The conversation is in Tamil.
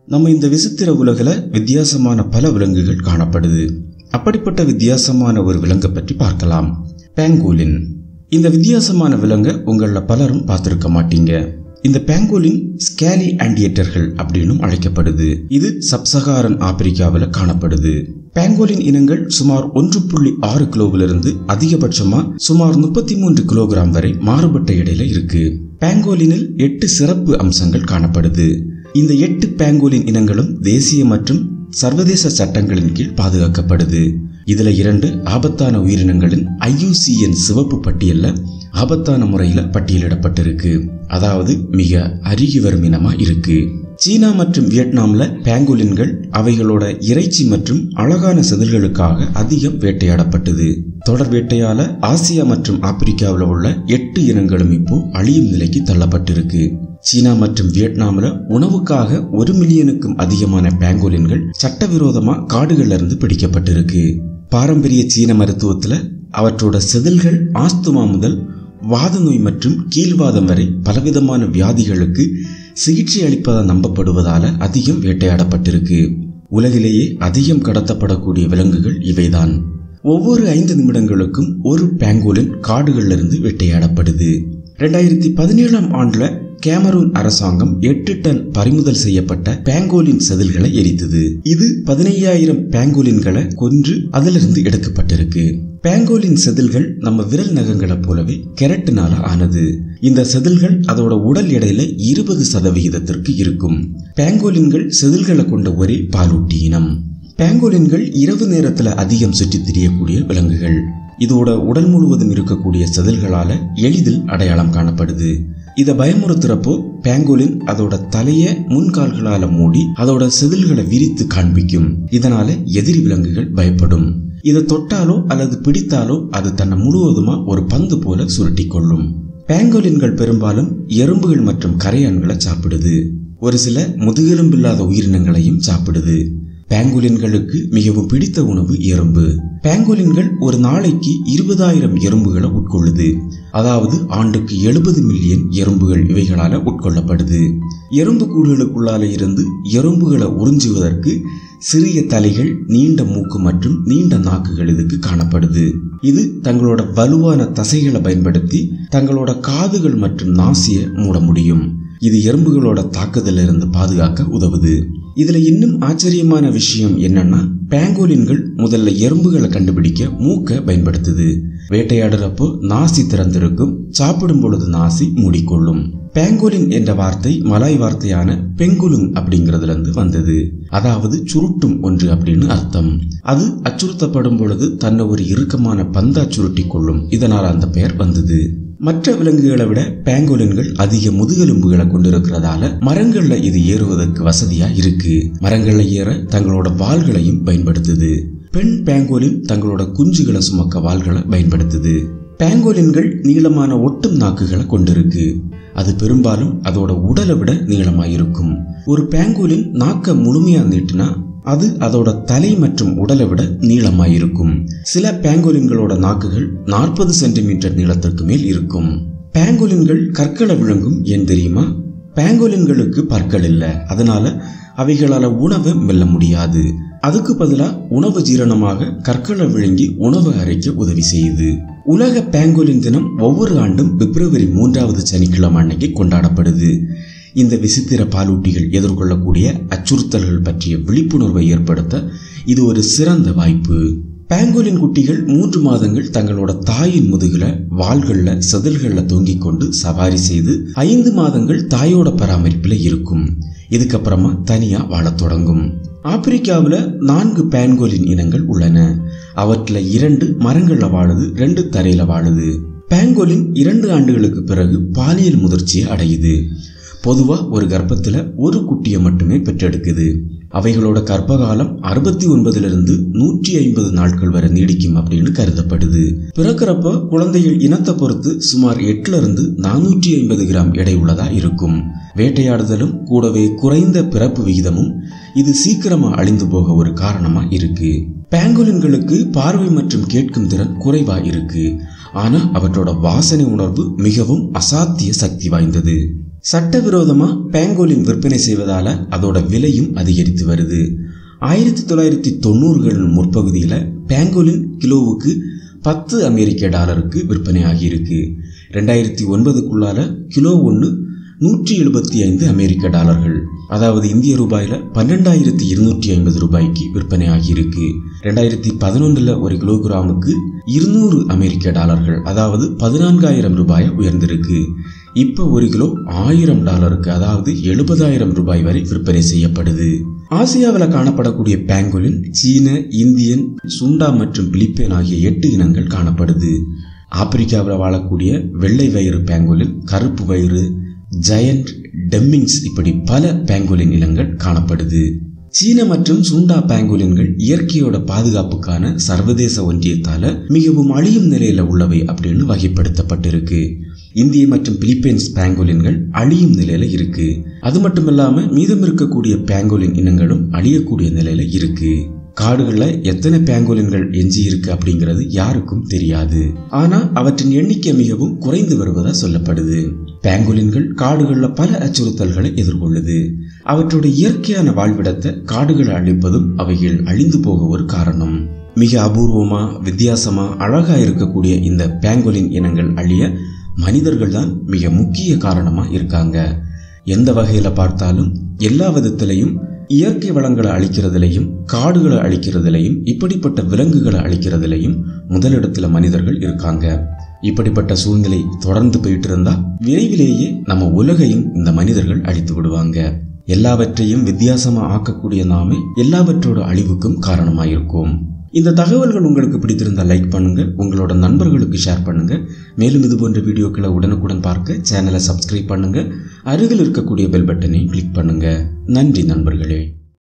நம்ம இந்த விசித்திர உலகில் வித்தியாசமான பல விலங்குகள் காணப்படுது அப்படிப்பட்ட வித்தியாசமான ஒரு விலங்கை பற்றி பார்க்கலாம் பேங்கோலின் இந்த வித்தியாசமான விலங்கை உங்களில் பலரும் பார்த்துருக்க மாட்டீங்க இந்த பேங்கோலின் ஸ்கேலி ஆண்டியேட்டர்கள் அப்படின்னும் அழைக்கப்படுது இது சப்சகாரன் ஆப்பிரிக்காவில் காணப்படுது பேங்கோலின் இனங்கள் சுமார் ஒன்று புள்ளி ஆறு கிலோவிலிருந்து அதிகபட்சமா சுமார் முப்பத்தி மூன்று கிலோகிராம் வரை மாறுபட்ட இடையில இருக்கு பேங்கோலினில் எட்டு சிறப்பு அம்சங்கள் காணப்படுது இந்த எட்டு பேங்கோலின் இனங்களும் தேசிய மற்றும் சர்வதேச சட்டங்களின் கீழ் பாதுகாக்கப்படுது இதுல இரண்டு ஆபத்தான உயிரினங்களின் ஐயூசிஎன் சிவப்பு பட்டியல்ல ஆபத்தான முறையில பட்டியலிடப்பட்டிருக்கு அதாவது மிக அருகி வரும் இனமா இருக்கு சீனா மற்றும் வியட்நாம்ல பேங்கோலின்கள் அவைகளோட இறைச்சி மற்றும் அழகான செதில்களுக்காக அதிகம் வேட்டையாடப்பட்டது தொடர் வேட்டையால ஆசியா மற்றும் ஆப்பிரிக்காவில் உள்ள எட்டு இனங்களும் இப்போ அழியும் நிலைக்கு தள்ளப்பட்டிருக்கு சீனா மற்றும் வியட்நாம்ல உணவுக்காக ஒரு மில்லியனுக்கும் அதிகமான பேங்கோலின்கள் சட்டவிரோதமா காடுகள்ல இருந்து பிடிக்கப்பட்டிருக்கு பாரம்பரிய சீன மருத்துவத்துல அவற்றோட செதில்கள் ஆஸ்துமா முதல் வாத நோய் மற்றும் கீழ்வாதம் வரை பலவிதமான வியாதிகளுக்கு சிகிச்சை அளிப்பதாக நம்பப்படுவதால அதிகம் வேட்டையாடப்பட்டிருக்கு உலகிலேயே அதிகம் கடத்தப்படக்கூடிய விலங்குகள் இவைதான் ஒவ்வொரு ஐந்து நிமிடங்களுக்கும் ஒரு பேங்கோலின் காடுகளிலிருந்து வேட்டையாடப்படுது ரெண்டாயிரத்தி பதினேழாம் ஆண்டுல கேமரூன் அரசாங்கம் எட்டு டன் பறிமுதல் செய்யப்பட்ட பேங்கோலின் செதில்களை எரித்தது இது பதினையாயிரம் பேங்கோலின்களை கொன்று அதிலிருந்து எடுக்கப்பட்டிருக்கு பேங்கோலின் செதில்கள் நம்ம விரல் நகங்களை போலவே கெரட்டினால ஆனது இந்த செதில்கள் அதோட உடல் எடையில இருபது சதவிகிதத்திற்கு இருக்கும் பேங்கோலின்கள் செதில்களை கொண்ட ஒரே பாலூட்டி இனம் பேங்கோலின்கள் இரவு நேரத்துல அதிகம் சுற்றித் திரியக்கூடிய விலங்குகள் இதோட உடல் முழுவதும் இருக்கக்கூடிய செதில்களால எளிதில் அடையாளம் காணப்படுது இதை பயமுறுத்துறப்போ பேங்கோலின் அதோட தலைய முன்கால்களால மூடி அதோட செதில்களை விரித்து காண்பிக்கும் இதனால எதிரி விலங்குகள் பயப்படும் இதை தொட்டாலோ அல்லது பிடித்தாலோ அது தன்னை முழுவதுமா ஒரு பந்து போல சுருட்டி கொள்ளும் பேங்கோலின்கள் பெரும்பாலும் எறும்புகள் மற்றும் கரையான்களை சாப்பிடுது ஒரு சில முதுகெலும்பில்லாத உயிரினங்களையும் சாப்பிடுது பேங்கோலின்களுக்கு மிகவும் பிடித்த உணவு எறும்பு பேங்கோலின்கள் ஒரு நாளைக்கு இருபதாயிரம் எறும்புகளை உட்கொள்ளுது அதாவது ஆண்டுக்கு எழுபது மில்லியன் எறும்புகள் இவைகளால உட்கொள்ளப்படுது எறும்பு கூடுகளுக்குள்ளால இருந்து எறும்புகளை உறிஞ்சுவதற்கு சிறிய தலைகள் நீண்ட மூக்கு மற்றும் நீண்ட நாக்குகள் இதுக்கு காணப்படுது இது தங்களோட வலுவான தசைகளை பயன்படுத்தி தங்களோட காதுகள் மற்றும் நாசியை மூட முடியும் இது எறும்புகளோட தாக்குதலிருந்து பாதுகாக்க உதவுது இதுல இன்னும் ஆச்சரியமான விஷயம் என்னன்னா பேங்கோலின்கள் முதல்ல எறும்புகளை கண்டுபிடிக்க மூக்க பயன்படுத்துது வேட்டையாடுறப்போ நாசி திறந்திருக்கும் சாப்பிடும் பொழுது நாசி மூடிக்கொள்ளும் பேங்கோலின் என்ற வார்த்தை மலாய் வார்த்தையான பெங்குலுங் அப்படிங்கிறதுல இருந்து வந்தது அதாவது சுருட்டும் ஒன்று அப்படின்னு அர்த்தம் அது அச்சுறுத்தப்படும் பொழுது தன்னை ஒரு இறுக்கமான பந்தா சுருட்டி கொள்ளும் இதனால் அந்த பெயர் வந்தது மற்ற விலங்குகளை விட பேங்கோலின்கள் அதிக முதுகெலும்புகளை கொண்டிருக்கிறதால மரங்கள்ல இது ஏறுவதற்கு வசதியா இருக்கு மரங்கள்ல ஏற தங்களோட வாள்களையும் பயன்படுத்துது பெண் பேங்கோலின் தங்களோட குஞ்சுகளை சுமக்க வாள்களை பயன்படுத்துது பேங்கோலின்கள் நீளமான ஒட்டும் நாக்குகளை கொண்டிருக்கு அது பெரும்பாலும் அதோட உடலை விட நீளமாயிருக்கும் ஒரு பேங்கோலின் நாக்க முழுமையா நீட்டினா அது அதோட தலை மற்றும் உடலை விட நீளமாயிருக்கும் சில பேங்கோலின்களோட நாக்குகள் நாற்பது சென்டிமீட்டர் நீளத்திற்கு மேல் இருக்கும் பேங்கோலின்கள் கற்களை விழுங்கும் ஏன் தெரியுமா பேங்கோலின்களுக்கு பற்கள் இல்லை அதனால அவைகளால உணவை மெல்ல முடியாது அதுக்கு பதிலாக உணவு ஜீரணமாக கற்களை விழுங்கி உணவு அரைக்க உதவி செய்யுது உலக பேங்கோலின் தினம் ஒவ்வொரு ஆண்டும் பிப்ரவரி மூன்றாவது சனிக்கிழமை அன்னைக்கு கொண்டாடப்படுது இந்த விசித்திர பாலூட்டிகள் எதிர்கொள்ளக்கூடிய அச்சுறுத்தல்கள் பற்றிய விழிப்புணர்வை ஏற்படுத்த இது ஒரு சிறந்த வாய்ப்பு பேங்கோலின் குட்டிகள் மூன்று மாதங்கள் தங்களோட தாயின் முதுகுல வாள்கள்ல செதில்கள்ல தொங்கிக் கொண்டு சவாரி செய்து ஐந்து மாதங்கள் தாயோட பராமரிப்புல இருக்கும் இதுக்கப்புறமா தனியா வாழத் தொடங்கும் ஆப்பிரிக்காவில் நான்கு பேன்கோலின் இனங்கள் உள்ளன அவற்றில் இரண்டு மரங்கள்ல வாழுது ரெண்டு தரையில வாழுது பேங்கோலின் இரண்டு ஆண்டுகளுக்கு பிறகு பாலியல் முதிர்ச்சியை அடையுது பொதுவா ஒரு கர்ப்பத்துல ஒரு குட்டியை மட்டுமே பெற்றெடுக்குது அவைகளோட கர்ப்பகாலம் அறுபத்தி ஒன்பதுல நூற்றி ஐம்பது நாட்கள் வரை நீடிக்கும் அப்படின்னு கருதப்படுது பிறக்கிறப்ப குழந்தைகள் இனத்தை பொறுத்து சுமார் எட்டுல இருந்து நானூற்றி ஐம்பது கிராம் எடை உள்ளதா இருக்கும் வேட்டையாடுதலும் கூடவே குறைந்த பிறப்பு விகிதமும் இது சீக்கிரமா அழிந்து போக ஒரு காரணமா இருக்கு பேங்கோலின்களுக்கு பார்வை மற்றும் கேட்கும் திறன் குறைவா இருக்கு ஆனா அவற்றோட வாசனை உணர்வு மிகவும் அசாத்திய சக்தி வாய்ந்தது சட்டவிரோதமா பேங்கோலின் விற்பனை செய்வதால அதோட விலையும் அதிகரித்து வருது ஆயிரத்தி தொள்ளாயிரத்தி தொண்ணூறுகளின் முற்பகுதியில் பேங்கோலின் கிலோவுக்கு பத்து அமெரிக்க டாலருக்கு விற்பனை ஆகியிருக்கு ரெண்டாயிரத்தி ஒன்பதுக்குள்ளால கிலோ ஒன்று நூற்றி எழுபத்தி ஐந்து அமெரிக்க டாலர்கள் அதாவது இந்திய ரூபாயில பன்னெண்டாயிரத்தி இருநூற்றி ஐம்பது ரூபாய்க்கு விற்பனை ஆகியிருக்கு ரெண்டாயிரத்தி பதினொன்றுல ஒரு கிலோகிராமுக்கு இருநூறு அமெரிக்க டாலர்கள் அதாவது பதினான்காயிரம் ரூபாய் உயர்ந்திருக்கு இப்ப ஒரு கிலோ ஆயிரம் டாலருக்கு அதாவது எழுபதாயிரம் ரூபாய் வரை விற்பனை செய்யப்படுது ஆசியாவில் காணப்படக்கூடிய பேங்குலின் சீன இந்தியன் சுண்டா மற்றும் பிலிப்பைன் ஆகிய எட்டு இனங்கள் காணப்படுது ஆப்பிரிக்காவில் வாழக்கூடிய வெள்ளை வயிறு பேங்குலின் கருப்பு வயிறு ஜயண்ட் டெம்மிங்ஸ் இப்படி பல பேங்குலின் இனங்கள் காணப்படுது சீன மற்றும் சுண்டா பேங்குலின்கள் இயற்கையோட பாதுகாப்புக்கான சர்வதேச ஒன்றியத்தால மிகவும் அழியும் நிலையில உள்ளவை அப்படின்னு வகைப்படுத்தப்பட்டிருக்கு இந்திய மற்றும் பிலிப்பைன்ஸ் பேங்கோலின்கள் அழியும் நிலையில இருக்கு அது மட்டும் இல்லாம மீதம் இருக்கக்கூடிய பேங்கோலின் இனங்களும் அழியக்கூடிய நிலையில இருக்கு காடுகள்ல எத்தனை பேங்கோலின்கள் எஞ்சி இருக்கு அப்படிங்கிறது யாருக்கும் தெரியாது ஆனா அவற்றின் எண்ணிக்கை மிகவும் குறைந்து வருவதா சொல்லப்படுது பேங்கோலின்கள் காடுகள்ல பல அச்சுறுத்தல்களை எதிர்கொள்ளுது அவற்றோட இயற்கையான வாழ்விடத்தை காடுகளை அழிப்பதும் அவைகள் அழிந்து போக ஒரு காரணம் மிக அபூர்வமா வித்தியாசமா அழகா இருக்கக்கூடிய இந்த பேங்கோலின் இனங்கள் அழிய மனிதர்கள் தான் மிக முக்கிய காரணமா இருக்காங்க எந்த வகையில பார்த்தாலும் எல்லா விதத்திலையும் இயற்கை வளங்களை அழிக்கிறதுலையும் காடுகளை அழிக்கிறதுலையும் இப்படிப்பட்ட விலங்குகளை அழிக்கிறதுலையும் முதலிடத்துல மனிதர்கள் இருக்காங்க இப்படிப்பட்ட சூழ்நிலை தொடர்ந்து போயிட்டு இருந்தா விரைவிலேயே நம்ம உலகையும் இந்த மனிதர்கள் அழித்து விடுவாங்க எல்லாவற்றையும் வித்தியாசமா ஆக்கக்கூடிய நாமே எல்லாவற்றோட அழிவுக்கும் காரணமாயிருக்கும் இந்த தகவல்கள் உங்களுக்கு பிடித்திருந்தால் லைக் பண்ணுங்க உங்களோட நண்பர்களுக்கு ஷேர் பண்ணுங்க மேலும் இது போன்ற வீடியோக்களை உடனுக்குடன் பார்க்க சேனலை சப்ஸ்கிரைப் பண்ணுங்க அருகில் இருக்கக்கூடிய பெல் பட்டனை கிளிக் பண்ணுங்க நன்றி நண்பர்களே